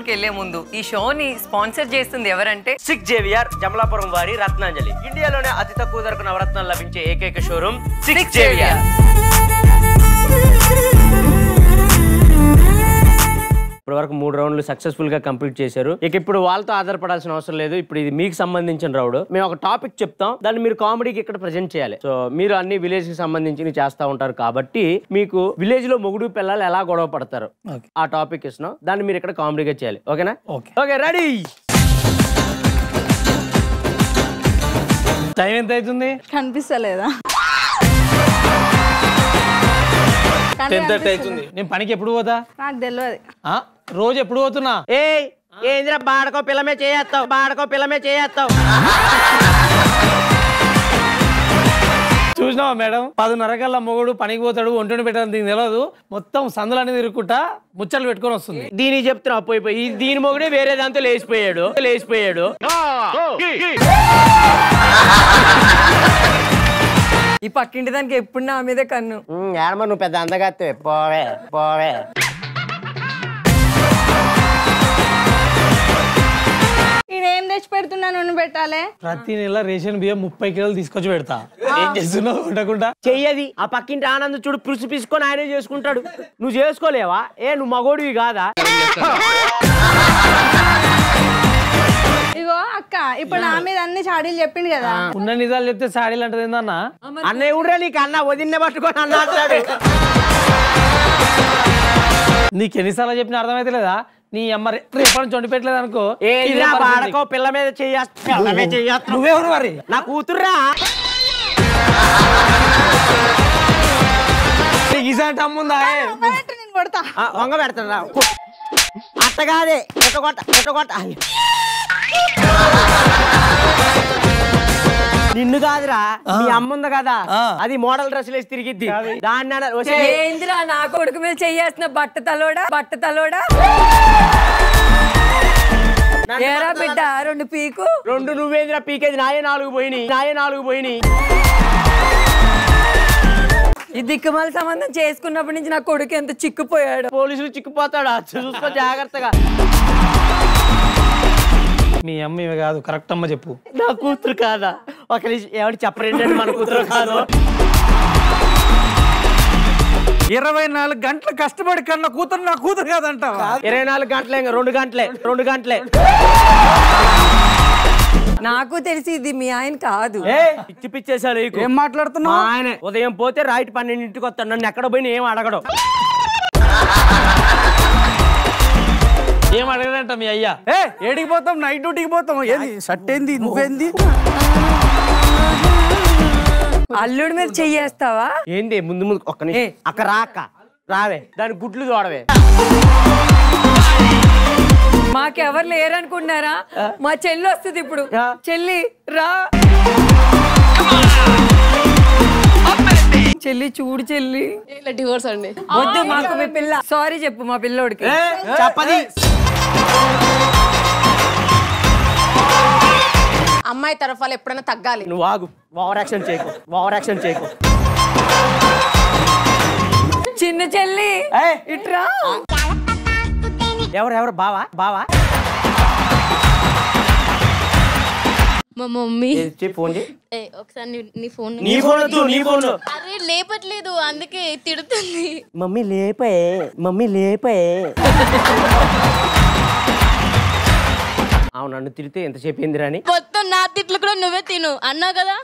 షోకి వెళ్లే ముందు ఈ షోని స్పాన్సర్ చేస్తుంది ఎవరంటే సిక్ జేవిఆర్ జమలాపురం వారి రత్నాంజలి ఇండియాలోనే అతి తక్కువ ధరకు నవరత్నాలు లభించే ఏకైక షోరూమ్ సిక్ జేవిఆర్ ఇప్పటి వరకు మూడు రౌండ్లు సక్సెస్ఫుల్ గా కంప్లీట్ చేశారు ఇక ఇప్పుడు వాళ్ళతో ఆధారపడాల్సిన అవసరం లేదు ఇప్పుడు ఇది మీకు సంబంధించిన రౌడ్ మేము ఒక టాపిక్ చెప్తాం దాన్ని మీరు కామెడీకి ఇక్కడ ప్రజెంట్ చేయాలి సో మీరు అన్ని విలేజ్ కి సంబంధించి చేస్తా ఉంటారు కాబట్టి మీకు విలేజ్ లో మొగుడు పిల్లలు ఎలా గొడవ పడతారు ఆ టాపిక్ ఇస్తున్నాం దాన్ని మీరు ఇక్కడ కామెడీగా చేయాలి ఓకేనా ఓకే ఓకే రెడీ టైం ఎంత అవుతుంది కనిపిస్తలేదా కానీ టెన్ థర్టీ కనిపిస్తలేదు. అవుతుంది నేను పనికి ఎప్పుడు పోతా నాకు తెలియదు ఆ? రోజు ఎప్పుడు పోతున్నా ఏయ్ ఏంద్రా బాడకో పిల్లమే చేయేస్తావు బాడకో పిల్లమే చేయేస్తావు చూసినావా మేడం పదిన్నర కల్లా మొగుడు పనికి పోతాడు ఒంటిని పెట్టడం దీనికి తెలియదు మొత్తం సందులన్నీ తిరుగుకుంటా ముచ్చట్లు పెట్టుకొని వస్తుంది దీనికి చెప్తున్నా పోయి పోయి ఈ దీని మొగుడే వేరే దాంతో లేచిపోయాడు లేచిపోయాడు ఈ పక్కింటి దానికి ఎప్పుడు నా మీదే కన్ను ఏడమ నువ్వు పెద్ద అందగా పోవే పోవే నేనేం తెచ్చి పెడుతున్నా నూనె పెట్టాలి ప్రతి నెల రేషన్ బియ్యం ముప్పై కిలోలు తీసుకొచ్చి పెడతా ఏం చేస్తున్నావు ఉండకుండా చెయ్యది ఆ పక్కింటి ఆనంద్ చూడు పురుసు పిసుకొని ఆయనే చేసుకుంటాడు నువ్వు చేసుకోలేవా ఏ నువ్వు మగోడివి కాదా ఇగో అక్క ఇప్పుడు నా మీద అన్ని చాడీలు చెప్పిండు కదా ఉన్న నిజాలు చెప్తే సాడీలు అంటే ఏందన్నా అన్నయ్య కూడా నీకు అన్న వదిన్నే పట్టుకొని అన్న అంటాడు నీకు ఎన్నిసార్లు చెప్పిన అర్థమైతే లేదా నీ అమ్మ రే- రేపటి నుంచి వండి పెట్టలేదు అనుకో ఏ ఇదే పరిస్థితి. బాడకో పిల్ల మీద చెయ్యేస్తా పిల్ల మీద చెయ్యేస్తా నువ్వెవరు మరి నా కూతుర్రా నీకు ఇసాంటి అమ్ముందా ఏ? మొదలెట్టు నేను కొడతా ఆ, వంగ పెడతాడు అట్టగాదే ఎట్టగొట్ట ఎట్టగొట్ట నిన్ను కాదురా మీ అమ్మ ఉంది కదా ఆ. అది మోడల్ డ్రెస్ వేసి తిరిగిద్ది దాన్ని అన- వచ్చి- ఏందిరా నా కొడుకు మీద చెయ్యేసిన బట్ట తలోడా బట్ట తలోడా ఏరా బిడ్డ రెండు పీకు రెండు నువ్వేంద్రా పీకేది నాయే నాలుగు పోయినాయి నాయే నాలుగు పోయినాయి ఈ దిక్కుమాల సంబంధం చేసుకున్నప్పటి నుంచి నా కొడుకు ఎంత చిక్కుపోయాడు పోలీసులు చిక్కుపోతాడా చూసుకో జాగ్రత్తగా మీ అమ్మ ఇవి కాదు కరెక్ట్ అమ్మ చెప్పు నా కూతురు కాదా ఒక నిమిషం ఎవరు చెప్పరేంటండి మన కూతురు కాదు ఇరవై నాలుగు గంటలు కష్టపడి కన్న కూతురు నా కూతురు కాదంటావా ఇరవై నాలుగు గంటలే ఇంకా రెండు గంటలే రెండు గంటలే నాకు తెలిసి ఇది మీ ఆయన కాదు ఏ పిచ్చి పిచ్చేసాడు నీకు. ఏం మాట్లాడుతున్నావు మా ఆయన ఉదయం పోతే రైట్ పన్నెండింటికి వస్తాడు నన్ను ఎక్కడ పోయినా ఏం అడగడు ఏం అడగడంట మీ అయ్యా ఏ ఏడికి పోతాం నైట్ డ్యూటీకి పోతాం ఏది షర్ట్ ఏంది నువ్వేంది అల్లుడి మీద చెయ్యేస్తావా ఏంది ముందు ముందు ఒక్క నిమిషం అక్క రా అక్క రావే దాని గుడ్లు తోడవే మాకెవరు లేరనుకుంటున్నారా మా చెల్లి వస్తుంది ఇప్పుడు చెల్లి రా చెల్లి చూడు చెల్లి ఇట్లా డివోర్స్ అండి వద్దు మాకు మీ పిల్ల సారీ చెప్పు మా పిల్లోడికి చెప్పది అమ్మాయి తరఫాలు ఎప్పుడైనా తగ్గాలి నువ్వు ఆగు ఓవర్ యాక్షన్ చేయకు ఓవర్ యాక్షన్ చేయకు చిన్న చెల్లి ఏయ్. ఇట్రా ఎవరు ఎవరు బావా బావా మా మమ్మీ ఏది చెప్పు, ఫోన్ చేయి ఏ, ఒకసారి నీ- నీ ఫోన్ నీ ఫోన్ వద్దు నీ ఫోన్ అరే లేపట్లేదు అందుకే తిడుతుంది మమ్మీ లేపే మమ్మీ లేపే అవును నన్ను తిరిగితే ఎంతసేపు ఏంది రాని మొత్తం నా తిట్లు కూడా నువ్వే తిను అన్నావు కదా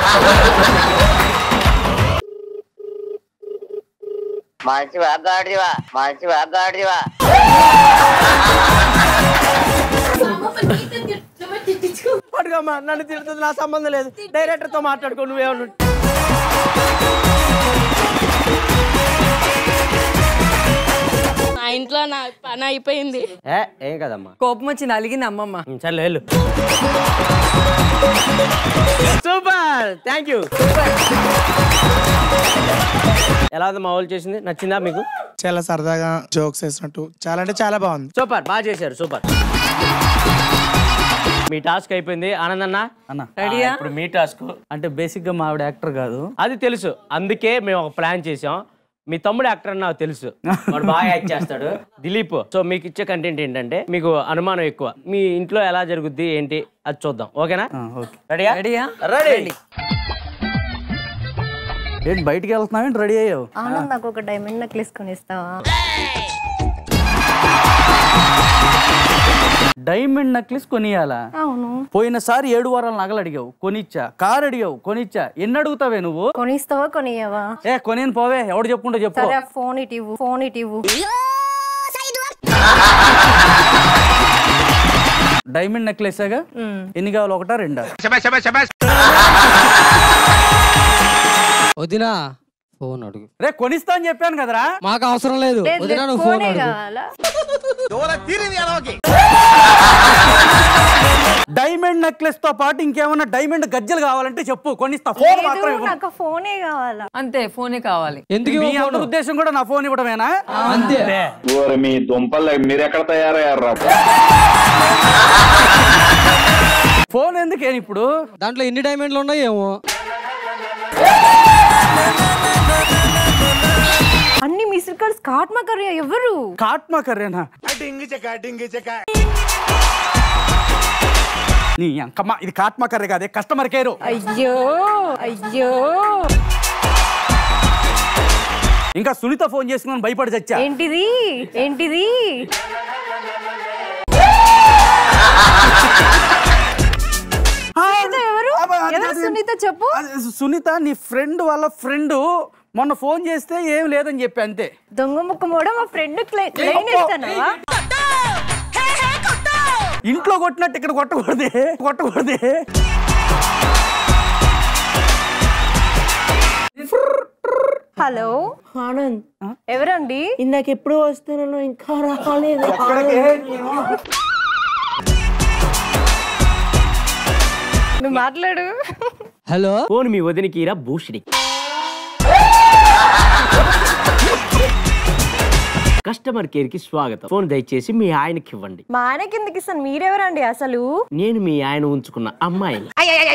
మంచి వాగాడివా మంచి వాగాడివా పడుకోమ్మా నన్ను తిడుతుంది నా సంబంధం లేదు డైరెక్టర్ తో మాట్లాడుకో నువ్వేమన్నా మా ఇంట్లో నా పని అయిపోయింది ఏ ఏం కదమ్మా కోపం వచ్చింది అలిగింది అమ్మమ్మ ఉమ్, సర్లే వెళ్ళు సూపర్ థ్యాంక్ యూ ఎలా ఉంది మా వాళ్ళు చేసింది నచ్చిందా మీకు చాలా సరదాగా జోక్స్ వేసినట్టు చాలా అంటే చాలా బాగుంది సూపర్ బాగా చేశారు సూపర్ మీ టాస్క్ అయిపోయింది ఆనంద్ అన్న అన్న రెడీయా ఇప్పుడు మీ టాస్క్ అంటే బేసిక్ గా మా ఆవిడ యాక్టర్ కాదు అది తెలుసు అందుకే మేము ఒక ప్లాన్ చేసాం మీ తమ్ముడు యాక్టర్ అని నాకు తెలుసు వాడు బాగా యాక్ట్ చేస్తాడు దిలీప్ సో మీకు ఇచ్చే కంటెంట్ ఏంటంటే మీకు అనుమానం ఎక్కువ మీ ఇంట్లో ఎలా జరుగుద్ది ఏంటి అది చూద్దాం ఓకేనా రెడీయా రెడీయా రెడీ ఏంటి బయటికి వెళ్తున్నావు ఏంటి రెడీ అయ్యావు ఆనంద్ నాకు ఒక డైమండ్ నెక్లెస్ కొనిస్తావా డైమండ్ నెక్లెస్ కొనియాలా అవును పోయినసారి ఏడు వారాలు నగలు అడిగావు కొనిచ్చా కార్ అడిగావు కొనిచ్చా ఎన్ని అడుగుతావే నువ్వు కొనిస్తావా కొనియవా ఏ కొనేను పోవే ఎవడు చెప్పుకుంటా చెప్పు సరే ఆ ఫోన్ ఇటు ఇవ్వు ఫోన్ ఇటు ఇవ్వు డైమండ్ నెక్లెసేగా ఎన్ని కావాలి ఒకటా రెండా వదినా ఫోన్ అడుగు రే కొనిస్తా అని చెప్పాను కదరా మాకు అవసరం లేదు లేదు, వదినా లేదు, నువ్వు ఫోన్ ఫోనే అడుగు కావాలా డైమండ్ నెక్లెస్ తో పాటు ఇంకేమన్నా డైమండ్ గజ్జలు కావాలంటే చెప్పు కొనిస్తా ఫోన్ మాత్రం లేదు, ఇవ్వను. నాకు ఆ ఫోనే కావాలా అంతే ఫోనే కావాలి ఎందుకు మీ ఇవ్వవు అందరి phone? ఉద్దేశం కూడా నా ఫోన్ ఇవ్వడమేనా అంతే ఓరి మీ దుంపలు మీరెక్కడ తయారయ్యారా ఫోన్ ఎందుకే ఇప్పుడు దాంట్లో ఎన్ని డైమండ్లు ఉన్నాయో ఏమో అన్ని మిస్డ్ కాల్స్ కాట్ మకర్ ఎవరు కాట్మా కర్రేనా నీ అంకమ్మ ఇది కాట్మా కర్రే కాదే కస్టమర్ కేరు అయ్యో అయ్యో ఇంకా సునీత ఫోన్ చేసుకుని భయపడి చచ్చా ఏంటిది ఏంటిది సునీత ఎవరు అబ్బా, అది ఎవరు కాదు. సునీత చెప్పు అది సునీత నీ ఫ్రెండ్ వాళ్ళ ఫ్రెండ్ మొన్న ఫోన్ చేస్తే ఏం లేదని చెప్పి అంతే దొంగ ముక్క మోడ మా ఫ్రెండ్ లైన్ ఇస్తానవా ఇంట్లో కొట్టినట్టు ఇక్కడ కొట్టకూడదే కొట్టకూడదే హలో ఆనంద్ ఎవరండి ఇందాక ఎప్పుడు వస్తున్నాను ఇంకా రాలేదు నువ్వు మాట్లాడు హలో ఫోన్ మీ వదినికి రా భూషిడి కస్టమర్ కేర్ కి స్వాగతం ఫోన్ దయచేసి మీ ఆయనకి ఇవ్వండి మా ఆయన కిందకి ఇస్తాను మీరెవరండి అసలు నేను మీ ఆయన ఉంచుకున్న అమ్మాయిని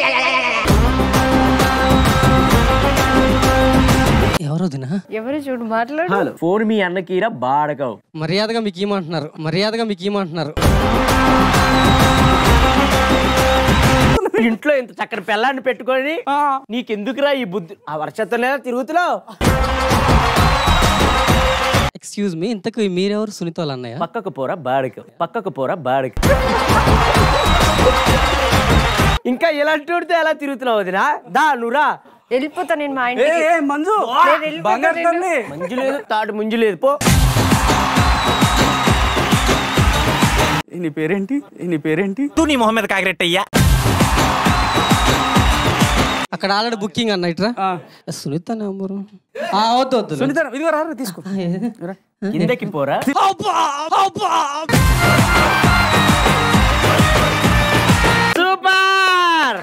ఎవరు వదినా ఎవరు చూడు మాట్లాడు హలో ఫోన్ మీ అన్నకి రా బాడగావు మర్యాదగా మీకు ఏమంటున్నారు మర్యాదగా మీకు ఏమంటున్నారు ఇంట్లో ఇంత చక్కని పిల్లాన్ని పెట్టుకొని నీకెందుకురా ఈ బుద్ధి ఆ వర్షత్తులే తిరుగుతున్నావు ఎక్స్క్యూజ్ మీ ఇంతకు మీరెవరు సునీత వాళ్ళ అన్నయ్య పక్కకు పోరా బాడకు పక్కకు పోరా బాడకు ఇంకా ఇలాంటి వాడితో ఎలా తిరుగుతున్నావు వదినా దా నువ్వురా వెళ్ళిపోతా నేను మా ఏ ఇంటికి ఏ, మంజు నేను వెళ్ళిపోతా బంగారు నేను. తల్లి మంజు లేదు తాడు ముంజు లేదు పో ఏ, నీ పేరేంటి ఏ, నీ పేరేంటి నీ మొహం మీద కాకిరెట్టయ్యా అక్కడ ఆల్రెడీ బుకింగ్ అన్న ఇట్రా ఆ, సునీత నెంబరు ఆ, వద్దు వద్దు సునీత ఇదిగో రా రా, తీసుకో రా. కిందకి పోరా సూపర్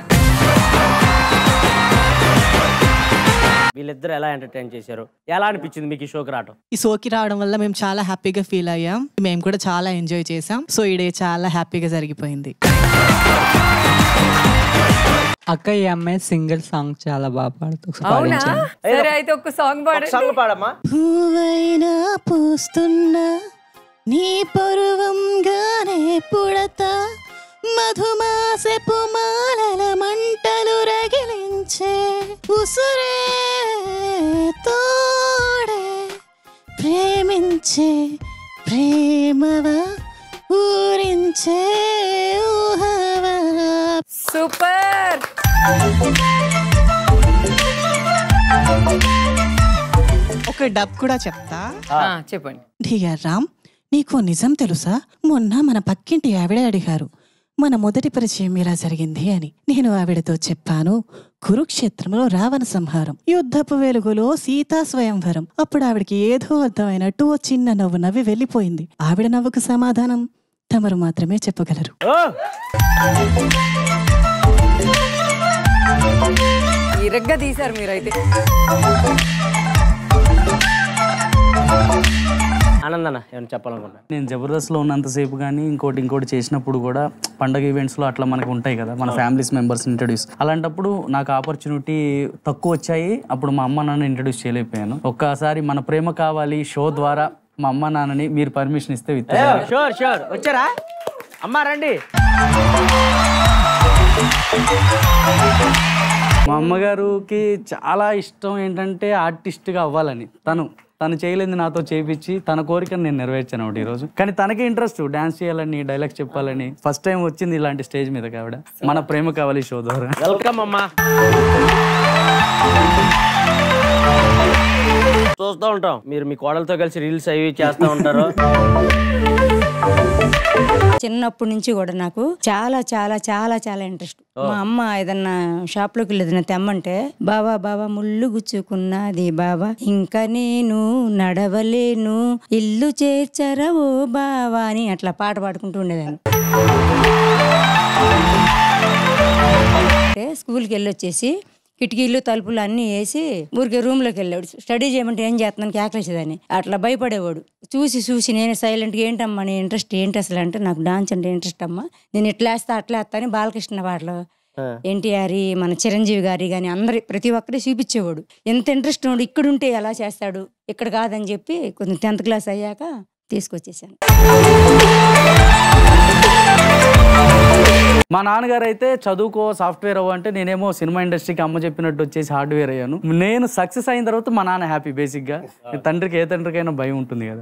వీళ్ళిద్దరు ఎలా ఎంటర్టైన్ చేశారు ఎలా అనిపించింది మీకు ఈ షోకి రావటం ఈ షోకి రావడం వల్ల మేము చాలా హ్యాపీగా ఫీల్ అయ్యాం మేము కూడా చాలా ఎంజాయ్ చేసాం సో ఈ డే చాలా హ్యాపీగా జరిగిపోయింది అక్క ఈ అమ్మాయి సింగిల్ సాంగ్ చాలా బాగా పాడుతూ అవునా సరే అయితే ఒక సాంగ్ పాడండి సాంగ్ పాడమ్మా పువ్వైనా పూస్తున్నా నీ పరువంగానే పుడతా మధుమాసపు మాలల మంటలు రగిలించే ఉసురే తోడే ప్రేమించే ప్రేమవా ఊరించే ఊహవా సూపర్ ఒక డబ్ కూడా చెప్తా ఆ, చెప్పండి డియర్ రామ్ నీకు నిజం తెలుసా మొన్న మన పక్కింటి ఆవిడ అడిగారు మన మొదటి పరిచయం ఇలా జరిగింది అని నేను ఆవిడతో చెప్పాను కురుక్షేత్రంలో రావణ సంహారం యుద్ధపు వెలుగులో సీతా స్వయంవరం అప్పుడు ఆవిడకి ఏదో అర్థమైనట్టు ఓ చిన్న నవ్వు నవ్వి వెళ్ళిపోయింది ఆవిడ నవ్వుకు సమాధానం తమరు మాత్రమే చెప్పగలరు ఇరగ్గా తీశారు మీరైతే ఆనందన ఏమైనా చెప్పాలనుకుంటా నేను జబర్దస్త్లో ఉన్నంతసేపు కానీ ఇంకోటి ఇంకోటి చేసినప్పుడు కూడా పండగ ఈవెంట్స్లో అట్లా మనకు ఉంటాయి కదా మన ఫ్యామిలీస్ మెంబర్స్ ఇంట్రడ్యూస్ అలాంటప్పుడు నాకు ఆపర్చునిటీ తక్కువ వచ్చాయి అప్పుడు మా అమ్మ నాన్న ఇంట్రడ్యూస్ చేయలేకపోయాను ఒక్కసారి మన ప్రేమ కావాలి షో ద్వారా మా అమ్మ నాన్నని మీరు పర్మిషన్ ఇస్తే విత్ షూర్ షూర్ వచ్చారా అమ్మా రండి మా అమ్మగారికి చాలా ఇష్టం ఏంటంటే ఆర్టిస్ట్గా అవ్వాలని తను తను చేయలేని నాతో చేపించి తన కోరికను నేను నెరవేర్చాను ఒకటి ఈరోజు కానీ తనకి ఇంట్రెస్ట్ డాన్స్ చేయాలని డైలాగ్స్ చెప్పాలని ఫస్ట్ టైం వచ్చింది ఇలాంటి స్టేజ్ మీద కావిడ మన ప్రేమ కావాలి షో ద్వారా వెల్కమ్ అమ్మా చూస్తూ ఉంటాం మీరు మీ కోడలతో కలిసి రీల్స్ అవి చేస్తూ ఉంటారు చిన్నప్పటి నుంచి కూడా నాకు చాలా చాలా చాలా చాలా ఇంట్రెస్ట్ మా అమ్మ ఏదన్నా షాప్ లోకి వెళ్ళి ఏదైనా తెమ్మంటే బావా బావా ముళ్ళు గుచ్చుకున్నది బావా ఇంకా నేను నడవలేను ఇల్లు చేర్చరా ఓ బావా అని అట్లా పాట పాడుకుంటూ ఉండేదాన్ని అంటే స్కూల్కి వెళ్ళి వచ్చేసి కిటికీలు తలుపులు అన్నీ వేసి ఊరికే రూమ్లోకి వెళ్ళాడు స్టడీ చేయమంటే ఏం చేస్తున్నాను కేకలేసేదాన్ని అట్లా భయపడేవాడు చూసి చూసి నేను సైలెంట్గా ఏంటమ్మా నీ ఇంట్రెస్ట్ ఏంటి అసలు అంటే నాకు డాన్స్ అంటే ఇంట్రెస్ట్ అమ్మా నేను ఇట్లా వేస్తా అట్లా వేస్తా అని బాలకృష్ణ పాటలు ఎన్టీఆర్ మన చిరంజీవి గారి కానీ అందరి ప్రతి ఒక్కరి చూపించేవాడు ఎంత ఇంట్రెస్ట్ ఉన్నాడు ఇక్కడ ఉంటే ఎలా చేస్తాడు ఇక్కడ కాదని చెప్పి కొంచెం టెన్త్ క్లాస్ అయ్యాక తీసుకొచ్చేసాను మా నాన్నగారు అయితే చదువుకో సాఫ్ట్వేర్ అవ్వ అంటే నేనేమో సినిమా ఇండస్ట్రీకి అమ్మ చెప్పినట్టు వచ్చేసి హార్డ్వేర్ అయ్యాను నేను సక్సెస్ అయిన తర్వాత మా నాన్న హ్యాపీ బేసిక్గా తండ్రికి ఏ తండ్రికైనా భయం ఉంటుంది కదా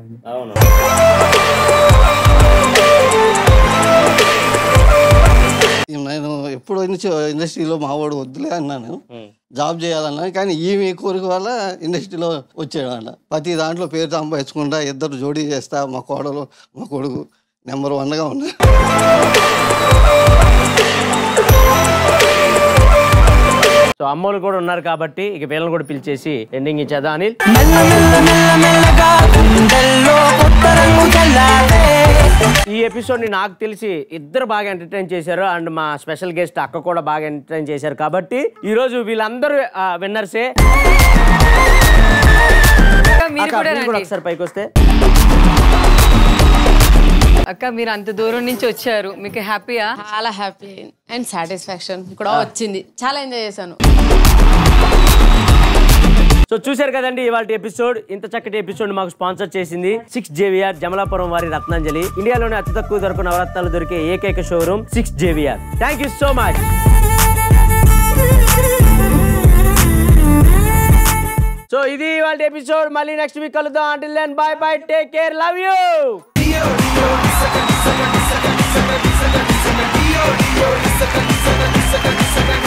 నేను ఎప్పుడు నుంచి ఇండస్ట్రీలో మావాడు వద్దులే అన్నాను జాబ్ చేయాలన్నా కానీ ఈమె కోరిక వల్ల ఇండస్ట్రీలో వచ్చాడు అన్న ప్రతి దాంట్లో పేరు సంపాదించుకుంటా ఇద్దరు జోడీ చేస్తా మా కోడలు మా కొడుకు నెంబర్ వన్గా ఉన్నా సో అమ్మోళ్ళు కూడా ఉన్నారు కాబట్టి ఇక వీళ్ళని కూడా పిలిచేసి ఎండింగ్ ఇచ్చేదా అనిల్ ఈ ఎపిసోడ్ ని నాకు తెలిసి ఇద్దరు బాగా ఎంటర్టైన్ చేశారు అండ్ మా స్పెషల్ గెస్ట్ అక్క కూడా బాగా ఎంటర్టైన్ చేశారు కాబట్టి ఈ రోజు వీళ్ళందరూ విన్నర్సే మీరు కూడా రండి. ఒకసారి పైకి వస్తే అక్క మీరు అంత దూరం నుంచి వచ్చారు మీకు హ్యాపీయా చాలా హ్యాపీ అండ్ సాటిస్ఫాక్షన్ కూడా వచ్చింది చాలా ఎంజాయ్ చేశాను సో చూశారు కదండి ఇవాళ ఎపిసోడ్ ఇంత చక్కటి ఎపిసోడ్ మాకు స్పాన్సర్ చేసింది సిక్స్ జేవిఆర్ జమలాపురం వారి రత్నాంజలి ఇండియాలోనే అతి తక్కువ ధరకు నవరత్నాలు దొరికే ఏకైక showroom six JVR thank you so much so ఇది ఇవాళ ఎపిసోడ్ మళ్ళీ నెక్స్ట్ వీక్ కలుద్దాం until then bye bye take care love you